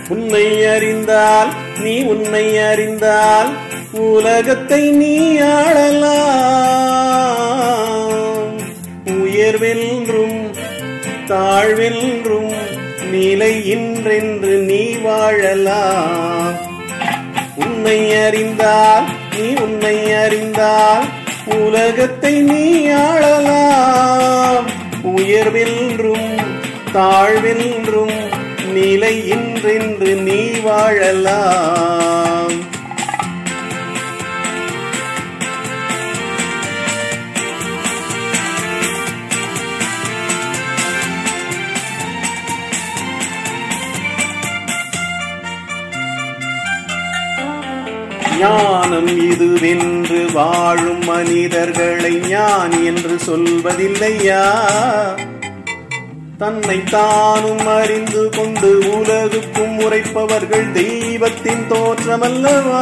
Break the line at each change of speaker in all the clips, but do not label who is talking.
உன்னை அறிந்தால் நீ உன்னை அறிந்தால் உலகத்தை நீ ஆளலாம் உயர்வென்றும் தாழ்வென்றும் நிலை இன்றென்று நீ வாழலாம் உன்னை அறிந்தால் நீ உன்னை அறிந்தால் உலகத்தை நீ ஆளலாம் உயர்வென்றும் தாழ்வென்றும் நிலை இன்றென்று நீ வாழலாம் ஞானம் இதுவென்று வாழும் மனிதர்களை ஞானி என்று சொல்வதில்லையா தன்னை தானும் அறிந்து கொண்டு உலகுக்கும் உரைப்பவர்கள் தெய்வத்தின் தோற்றமல்லவா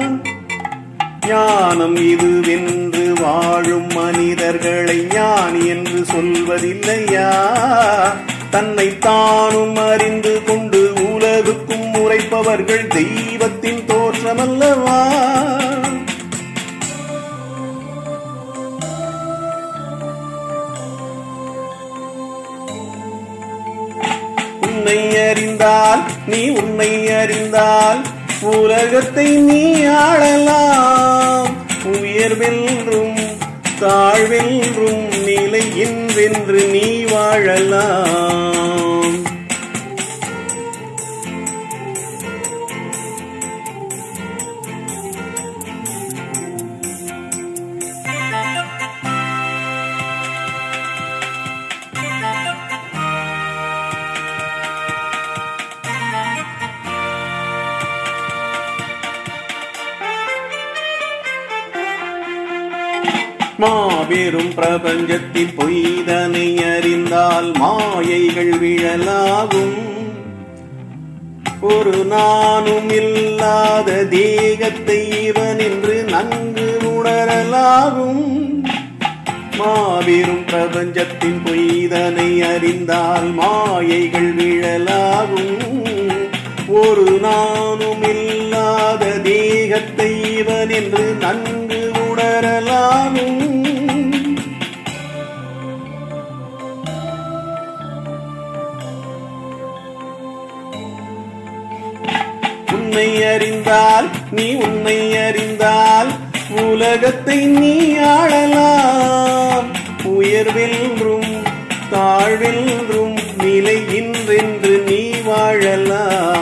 ஞானம் இதுவென்று வாழும் மனிதர்களை ஞானி என்று சொல்வதில்லையா தன்னை தானும் அறிந்து கொண்டு உலகுக்கும் உரைப்பவர்கள் தெய்வத்தின் தோற்றமல்லவா உன்னை அறிந்தால் நீ உன்னை அறிந்தால் உலகத்தை நீ ஆளலாம் உயர்வென்றும் தாழ்வென்றும் நிலை இன்றென்று நீ வாழலாம் மாபெரும் பிரபஞ்சத்தின் பொய்தனை அறிந்தால் மாயைகள் விழலாகும் ஒரு நானும் இல்லாத தேகத்தை இவன் என்று நன்கு உணரலாகும் மாபெரும் பிரபஞ்சத்தின் பொய்தனை அறிந்தால் மாயைகள் விழலாகும் ஒரு நானும் இல்லாத தேகத்தை இவன் என்று நன்கு உணரலாகும் உன்னை அறிந்தால் நீ உன்னை அறிந்தால் உலகத்தை நீ ஆளலாம் உயர்வென்றும் தாழ்வென்றும் நிலை இன்றென்று நீ வாழலாம்